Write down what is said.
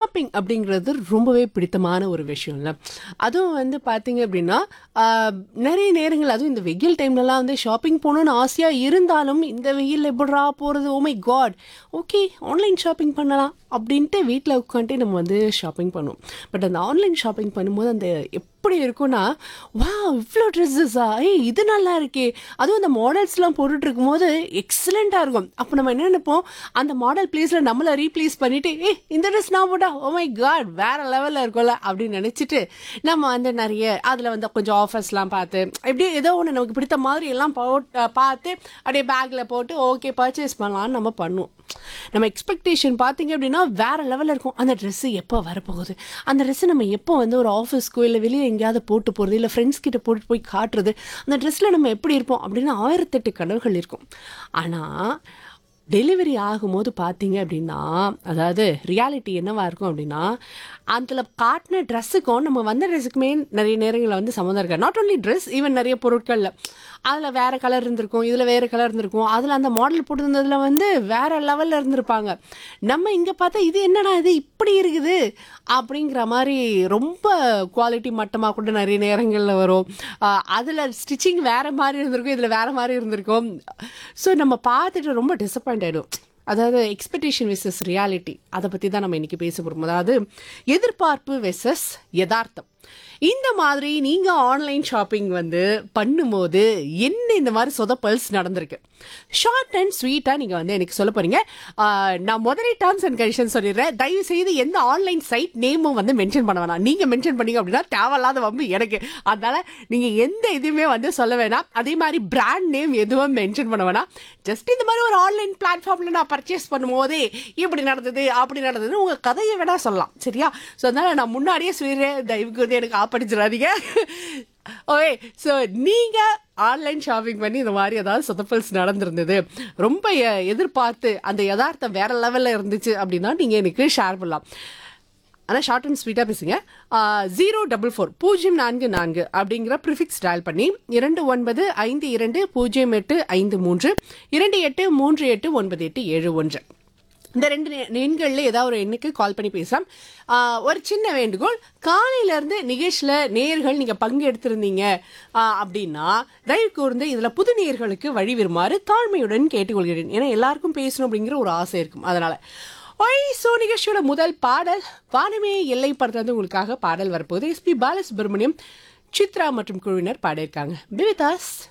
shopping அப்படிங்கிறது ரொம்பவே பிடித்தமான ஒரு விஷயம்ல அதுவும் வந்து பார்த்தீங்க அப்படின்னா ஆஹ், நிறைய நேரங்கள் அதுவும் இந்த வெயில் டைம்லலாம் வந்து ஷாப்பிங் போகணும்னு ஆசையாக இருந்தாலும் இந்த வெயில் எப்படிரா போகிறது oh my god okay online shopping பண்ணலாம் அப்படின்ட்டு வீட்டில் உட்காந்துட்டு நம்ம வந்து ஷாப்பிங் பண்ணுவோம் பட் அந்த ஆன்லைன் ஷாப்பிங் பண்ணும்போது அந்த எப்படி இருக்கும்னா வா இவ்வளோ ட்ரெஸ்ஸஸா ஏய் இது நல்லா இருக்கே அதுவும் அந்த மாடல்ஸ்லாம் போட்டுட்டு இருக்கும்போது எக்ஸலண்ட்டாக இருக்கும் அப்போ நம்ம என்ன நினைப்போம் அந்த மாடல் பிளேஸில் நம்மளை ரீப்ளேஸ் பண்ணிட்டு ஏய் இந்த ட்ரெஸ் நான் போட்டா ஓ மை காட் வேற லெவலில் இருக்கும்ல அப்படின்னு நினச்சிட்டு நம்ம வந்து நிறைய அதில் வந்து கொஞ்சம் ஆஃபர்ஸ்லாம் பார்த்து எப்படியும் ஏதோ ஒன்று நமக்கு பிடித்த மாதிரி எல்லாம் போட்டு பார்த்து அப்படியே பேக்கில் போட்டு ஓகே பர்ச்சேஸ் பண்ணலாம்னு நம்ம பண்ணுவோம் நம்ம எக்ஸ்பெக்டேஷன் பார்த்தீங்க அப்படின்னா வேற லெவலில் இருக்கும் அந்த ட்ரெஸ்ஸு எப்போ வரப்போகுது அந்த ட்ரெஸ்ஸு நம்ம எப்போ வந்து ஒரு ஆஃபீஸ்க்கோ இல்லை வெளியே எங்கேயாவது போட்டு போகிறது இல்லை ஃப்ரெண்ட்ஸ் கிட்ட போட்டு போய் காட்டுறது அந்த ட்ரெஸ்ஸில் நம்ம எப்படி இருப்போம் அப்படின்னு ஆயிரத்தெட்டு கனவுகள் இருக்கும் ஆனால் டெலிவரி ஆகும்போது பார்த்தீங்க அப்படின்னா அதாவது ரியாலிட்டி என்னவா இருக்கும் அப்படின்னா அதில் காட்டின ட்ரெஸ்ஸுக்கும் நம்ம வந்த ட்ரெஸ்ஸுக்குமே நிறைய நேரங்களில் வந்து சம்மந்தம் இருக்காது நாட் only ட்ரெஸ் ஈவன் நிறைய பொருட்களில் அதில் வேறு கலர் இருந்திருக்கும் இதில் வேறு கலர் இருந்திருக்கும் அதில் அந்த மாடல் போட்டிருந்ததுல வந்து வேறு லெவலில் இருந்திருப்பாங்க நம்ம இங்கே பார்த்தா இது என்னடா இது இப்படி இருக்குது அப்படிங்கிற மாதிரி ரொம்ப குவாலிட்டி மட்டமாக கூட நிறைய நேரங்களில் வரும் அதில் ஸ்டிச்சிங் வேறு மாதிரி இருந்திருக்கும் இதில் வேறு மாதிரி இருந்திருக்கும் ஸோ நம்ம பார்த்துட்டு ரொம்ப டிசப்பாயிண்ட் ஆகிடும் அதாவது எக்ஸ்பெக்டேஷன் வெசஸ் ரியாலிட்டி அதை பற்றி தான் நம்ம இன்னைக்கு பேச போகிறோம் அதாவது எதிர்பார்ப்பு வெசஸ் யதார்த்தம் இந்த மாதிரி நீங்கள் ஆன்லைன் ஷாப்பிங் வந்து பண்ணும்போது என்ன இந்த மாதிரி சொதப்பல்ஸ் நடந்திருக்கு ஷார்ட் அண்ட் ஸ்வீட்டாக நீங்கள் வந்து எனக்கு சொல்ல போகிறீங்க நான் முதலே டேர்ம்ஸ் அண்ட் கண்டிஷன் சொல்லிடுறேன் தயவு செய்து எந்த ஆன்லைன் சைட் நேமும் வந்து மென்ஷன் பண்ண வேணாம் நீங்கள் மென்ஷன் பண்ணீங்க அப்படின்னா தேவையில்லாத வம்பு எனக்கு அதனால நீங்கள் எந்த இதுவுமே வந்து சொல்ல வேணாம் அதே மாதிரி பிராண்ட் நேம் எதுவும் மென்ஷன் பண்ண வேணாம் ஜஸ்ட் இந்த மாதிரி ஒரு ஆன்லைன் பிளாட்ஃபார்மில் நான் பர்ச்சேஸ் பண்ணும்போதே இப்படி நடந்தது அப்படி நடந்ததுன்னு உங்கள் கதையை வேணா சொல்லலாம் சரியா ஸோ அதனால நான் முன்னாடியே சொல்லிடுறேன் தயவுக்கு வந்து எனக்கு ஆப்படிச்சிடாதீங்க ஓகே ஸோ நீங்கள் ஆன்லைன் ஷாப்பிங் பண்ணி இந்த மாதிரி ஏதாவது சொதப்பல்ஸ் நடந்திருந்தது ரொம்ப எ- எதிர்பார்த்து அந்த யதார்த்தம் வேற லெவலில் இருந்துச்சு அப்படின்னா நீங்கள் எனக்கு ஷேர் பண்ணலாம் ஆனால் ஷார்ட் அண்ட் ஸ்வீட்டாக பேசுங்க ஜீரோ டபுள் ஃபோர் பூஜ்ஜியம் நான்கு நான்கு அப்படிங்கிற ப்ரிஃபிக்ஸ் டயல் பண்ணி இரண்டு ஒன்பது ஐந்து இரண்டு பூஜ்ஜியம் எட்டு ஐந்து மூன்று இரண்டு எட்டு மூன்று எட்டு ஒன்பது எட்டு ஏழு ஒன்று இந்த ரெண்டு நெ- எண்கள்ல ஏதாவது ஒரு எண்ணுக்கு கால் பண்ணி பேசலாம் ஆஹ் ஒரு சின்ன வேண்டுகோள் காலையில இருந்து நிகழ்ச்சியில நேர்கள் நீங்க பங்கு எடுத்திருந்தீங்க ஆஹ் அப்படின்னா தயவு கூர்ந்து இதுல புது நேர்களுக்கு வழி வருமாறு தாழ்மையுடன் கேட்டுக்கொள்கிறேன் ஏன்னா எல்லாருக்கும் பேசணும் அப்படிங்கிற ஒரு ஆசை இருக்கும் அதனால ஒய் சோ நிகழ்ச்சியோட முதல் பாடல் வானமே எல்லை படத்துல உங்களுக்காக பாடல் வரப்போகுது எஸ்பி பாலசுப்ரமணியம் சித்ரா மற்றும் குழுவினர் பாடியிருக்காங்க பிவிதாஸ்